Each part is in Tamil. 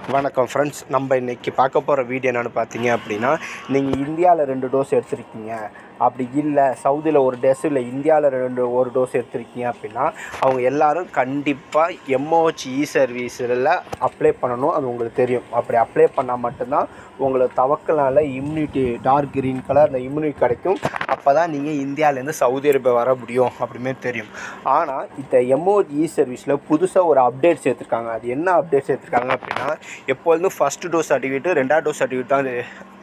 வணக்கம் ஃப்ரெண்ட்ஸ் நம்ம இன்றைக்கி பார்க்க போகிற வீடியோ என்னென்னு பார்த்தீங்க அப்படின்னா நீங்கள் இந்தியாவில் ரெண்டு டோஸ் எடுத்திருக்கீங்க அப்படி இல்லை சவுதியில் ஒரு டோஸ் இல்லை இந்தியாவில் ரெண்டு ஒரு டோஸ் எடுத்திருக்கீங்க அப்படின்னா அவங்க எல்லாரும் கண்டிப்பாக எம்ஓஹெச் இ சர்வீஸில் அப்ளை பண்ணணும் அது உங்களுக்கு தெரியும் அப்படி அப்ளை பண்ணால் மட்டும்தான் உங்களுக்கு தவக்கலால் இம்யூனிட்டி டார்க் க்ரீன் கலர் அந்த இம்யூனிட்டி கிடைக்கும் அப்போ தான் நீங்கள் இந்தியாவிலேருந்து சவுதி அரேபியா வர முடியும் அப்படிமே தெரியும் ஆனால் இந்த எம்ஓஹெச் இ சர்வீஸில் புதுசாக ஒரு அப்டேட் சேர்த்துருக்காங்க அது என்ன அப்டேட் சேர்த்துருக்காங்க அப்படின்னா எப்பொழுதும் ஃபஸ்ட்டு டோஸ் சர்டிஃபிகேட்டு ரெண்டாவது டோஸ் சர்டிஃபிகேட் தான்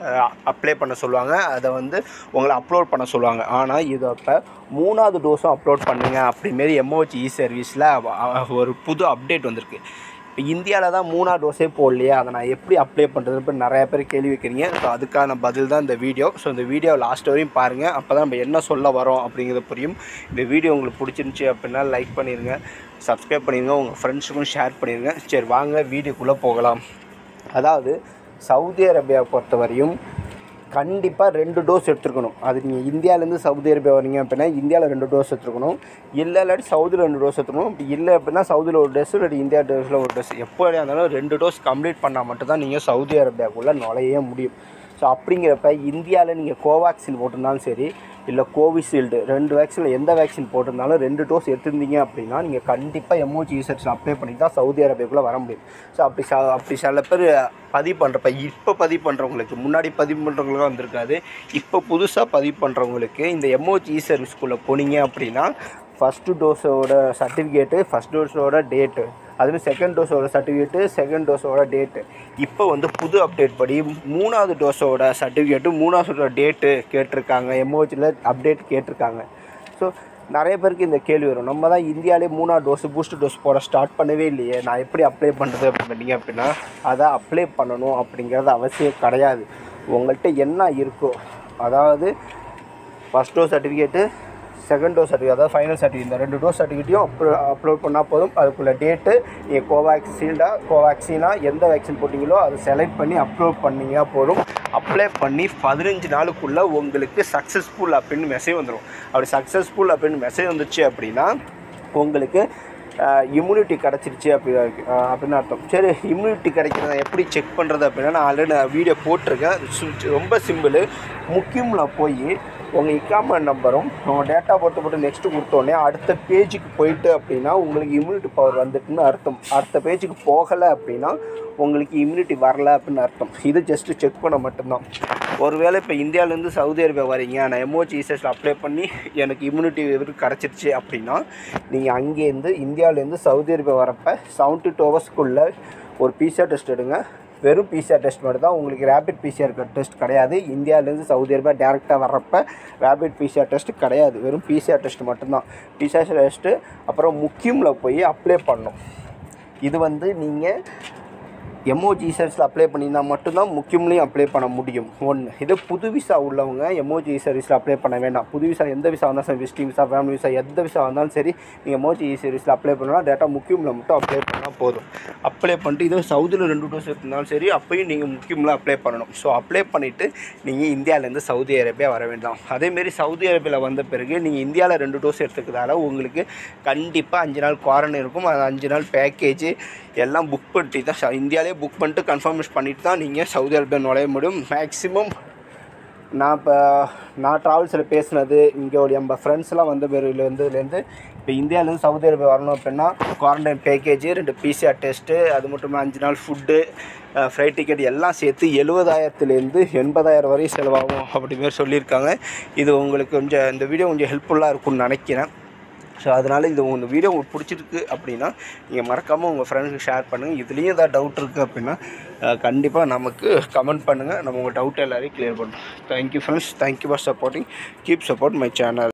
அப்ளை பண்ண சொல்லுவாங்க அதை வந்து உங்களை அப்லோட் பண்ண சொல்லுவாங்க ஆனால் இதை இப்போ மூணாவது டோஸும் அப்லோட் பண்ணுங்க அப்படிமாரி எம்ஓஹெச் இ சர்வீஸில் ஒரு புது அப்டேட் வந்திருக்கு இப்போ இந்தியாவில் தான் மூணாவது டோஸே போடலையே அதை நான் எப்படி அப்ளை பண்ணுறது இப்போ நிறைய பேர் கேள்வி வைக்கிறீங்க ஸோ அதுக்கான பதில் தான் இந்த வீடியோ ஸோ இந்த வீடியோ லாஸ்ட் வரையும் பாருங்கள் அப்போ தான் நம்ம என்ன சொல்ல வரோம் அப்படிங்கிறது புரியும் இந்த வீடியோ உங்களுக்கு பிடிச்சிருந்துச்சி அப்படின்னா லைக் பண்ணிடுங்க சப்ஸ்கிரைப் பண்ணிடுங்க உங்கள் ஃப்ரெண்ட்ஸுக்கும் ஷேர் பண்ணிடுங்க சரி வாங்க வீடியோக்குள்ளே போகலாம் அதாவது சவுதி அரேபியா பொறுத்தவரையும் கண்டிப்பாக ரெண்டு டோஸ் எடுத்துருக்கணும் அது நீங்கள் இந்தியாவிலேருந்து சவுதி அரேபியா வரீங்க அப்படின்னா இந்தியாவில் ரெண்டு டோஸ் எடுத்துருக்கணும் இல்லை இல்லாட்டி சவுதியில் ரெண்டு டோஸ் எடுத்துக்கணும் அப்படி இல்லை அப்படின்னா சவுதியில் ஒரு டோஸ் இல்லாட்டி இந்தியா டோஸில் ஒரு டோஸ் எப்படியா இருந்தாலும் ரெண்டு டோஸ் கம்ப்ளீட் பண்ணால் மட்டும்தான் நீங்கள் சவுதி அரேபியாவுக்குள்ளே நுழைய முடியும் ஸோ அப்படிங்கிறப்ப இந்தியாவில் நீங்கள் கோவேக்சின் போட்டிருந்தாலும் சரி இல்லை கோவிஷீல்டு ரெண்டு வேக்சினில் எந்த வேக்சின் போட்டிருந்தாலும் ரெண்டு டோஸ் எடுத்திருந்தீங்க அப்படின்னா நீங்கள் கண்டிப்பாக எம்ஓஜி ரிசர்ச்சில் அப்ளை பண்ணி தான் சவுதி அரேபியாக்குள்ளே வர முடியும் ஸோ அப்படி ச அப்படி சில பேர் பதிவு பண்ணுறப்ப இப்போ பதிவு பண்ணுறவங்களுக்கு முன்னாடி பதிவு பண்ணுறவங்களுக்கு வந்திருக்காது இப்போ புதுசாக பதிவு பண்ணுறவங்களுக்கு இந்த எம்ஓஜி சர்வீஸ்குள்ளே போனீங்க அப்படின்னா ஃபஸ்ட்டு டோஸோட சர்டிஃபிகேட்டு ஃபஸ்ட் டோஸோட டேட்டு அதுவும் செகண்ட் டோஸோட சர்டிஃபிகேட்டு செகண்ட் டோஸோட டேட்டு இப்போ வந்து புது அப்டேட் படி மூணாவது டோஸோட சர்டிஃபிகேட்டு மூணாவதோட டேட்டு கேட்டிருக்காங்க எம்ஓஹெச்சில் அப்டேட் கேட்டிருக்காங்க ஸோ நிறைய பேருக்கு இந்த கேள்வி வரும் நம்ம தான் இந்தியாவிலே மூணாவது டோஸ் பூஸ்டர் டோஸ் போட ஸ்டார்ட் பண்ணவே இல்லையே நான் எப்படி அப்ளை பண்ணுறது அப்படின்னு பார்த்தீங்க அப்படின்னா அதை அப்ளை பண்ணணும் அப்படிங்கிறது அவசியம் கிடையாது உங்கள்கிட்ட என்ன இருக்கோ அதாவது first dose certificate second dose certificate அதாவது ஃபைனல் சர்டிஃபிகேட் இந்த ரெண்டு டோஸ் சர்டிஃபிகேட்டையும் அப்லோ அப்லோட் பண்ணால் போதும் அதுக்குள்ள டேட்டு நீங்கள் கோவேக்சின்டா கோவேக்சினா எந்த வேக்சின் போட்டிங்களோ அதை செலக்ட் பண்ணி அப்லோட் பண்ணிங்கன்னா போதும் அப்ளை பண்ணி பதினஞ்சு நாளுக்குள்ளே உங்களுக்கு சக்ஸஸ்ஃபுல் அப்படின்னு மெசேஜ் வந்துடும் அப்படி சக்ஸஸ்ஃபுல் அப்படின்னு மெசேஜ் வந்துச்சு அப்படின்னா உங்களுக்கு இம்யூனிட்டி கிடச்சிருச்சு அப்படி அஹ் அப்படின்னு அர்த்தம் சரி இம்யூனிட்டி கிடைக்கிறத எப்படி செக் பண்ணுறது அப்படின்னா நான் ஆல்ரெடி நான் வீடியோ போட்டிருக்கேன் சு- ரொம்ப சிம்பிள் முக்கியமில் போய் உங்கள் இக்காம நம்பரும் உங்கள் டேட்டா பொறுத்த மட்டும் நெக்ஸ்ட்டு கொடுத்தோடனே அடுத்த பேஜுக்கு போயிட்டு அப்படின்னா உங்களுக்கு இம்யூனிட்டி பவர் வந்துட்டுன்னு அர்த்தம் அடுத்த பேஜுக்கு போகலை அப்படின்னா உங்களுக்கு இம்யூனிட்டி வரல அப்படின்னு அர்த்தம் இது ஜஸ்ட்டு செக் பண்ண மட்டும்தான் ஒருவேளை இப்போ இந்தியாவிலேருந்து சவுதி அரேபியா வரீங்க நான் எம்ஓஜி இசஸில் அப்ளை பண்ணி எனக்கு இம்யூனிட்டி இது கிடச்சிருச்சு அப்படின்னா நீங்கள் அங்கேருந்து இந்தியாவிலேருந்து சவுதி அரேபியா வரப்போ செவன்ட்டி டூ ஹவர்ஸ்க்குள்ளே ஒரு பிசிஆர் டெஸ்ட் எடுங்க வெறும் பிசிஆர் டெஸ்ட் மட்டும் தான் உங்களுக்கு ரேபிட் பிசிஆர் டெஸ்ட் கிடையாது இந்தியாவிலேருந்து சவுதி அரேபியா டேரெக்டாக வர்றப்ப ரேபிட் பிசிஆர் டெஸ்ட் கிடையாது வெறும் பிசிஆர் டெஸ்ட் மட்டும்தான் பிசிஆர் டெஸ்ட்டு அப்புறம் முக்கியமில் போய் அப்ளை பண்ணணும் இது வந்து நீங்கள் எம்ஓஜி சர்வீஸில் அப்ளை பண்ணியிருந்தா மட்டும்தான் முக்கியம்லையும் அப்ளை பண்ண முடியும் ஒன்று இது புது விசா உள்ளவங்க எம்ஓஜி சர்வீஸில் அப்ளை பண்ண வேண்டாம் புது விசா எந்த விசா வந்தாலும் சரி விசிட்டிங் விசா ஃபேமிலி விசா எந்த விசா வந்தாலும் சரி நீங்கள் எம்ஓஜி சர்வீஸில் அப்ளை பண்ணலாம் டேட்டா முக்கியமில் மட்டும் அப்ளை பண்ணால் போதும் அப்ளை பண்ணிட்டு இது சவுதியில் ரெண்டு டோஸ் எடுத்திருந்தாலும் சரி அப்பயும் நீங்கள் முக்கியமில் அப்ளை பண்ணணும் ஸோ அப்ளை பண்ணிவிட்டு நீங்கள் இந்தியாவிலேருந்து சவுதி அரேபியா வர வேண்டாம் அதேமாரி சவுதி அரேபியாவில் வந்த பிறகு நீங்கள் இந்தியாவில் ரெண்டு டோஸ் எடுத்துக்கிறதால உங்களுக்கு கண்டிப்பாக அஞ்சு நாள் குவாரண்டைன் இருக்கும் அது அஞ்சு நாள் பேக்கேஜ் எல்லாம் புக் பண்ணிட்டு தான் ச- இந்தியாவிலே புக் பண்ணிட்டு கன்ஃபர்மேஷன் பண்ணிட்டு தான் நீங்கள் சவுதி அரேபியா நுழைய முடியும் மேக்ஸிமம் நான் இப்போ நான் ட்ராவல்ஸில் பேசுனது இங்கே ஒரு எங்கள் ஃப்ரெண்ட்ஸ்லாம் வந்த பேரில் வந்ததுலேருந்து இப்போ இந்தியாவிலேருந்து சவுதி அரேபியா வரணும் அப்படின்னா குவாரண்டைன் பேக்கேஜ் ரெண்டு பிசிஆர் டெஸ்ட்டு அது மட்டும் இல்லாமல் அஞ்சு நாள் ஃபுட்டு ஃப்ளைட் டிக்கெட் எல்லாம் சேர்த்து எழுபதாயிரத்துலேருந்து எண்பதாயிரம் வரையும் செலவாகும் அப்படி மாரி சொல்லியிருக்காங்க இது உங்களுக்கு கொஞ்சம் இந்த வீடியோ கொஞ்சம் ஹெல்ப்ஃபுல்லாக இருக்கும்னு நினைக்கிறேன் ஸோ அதனால் இது இந்த வீடியோ உங்களுக்கு பிடிச்சிருக்கு அப்படின்னா நீங்கள் மறக்காமல் உங்கள் ஃப்ரெண்ட்ஸுக்கு ஷேர் பண்ணுங்கள் இதுலேயும் ஏதாவது டவுட் இருக்குது அப்படின்னா கண்டிப்பாக நமக்கு கமெண்ட் பண்ணுங்கள் நம்ம உங்கள் டவுட் எல்லாரையும் கிளியர் பண்ணுறோம் thank you friends thank you for supporting keep support my channel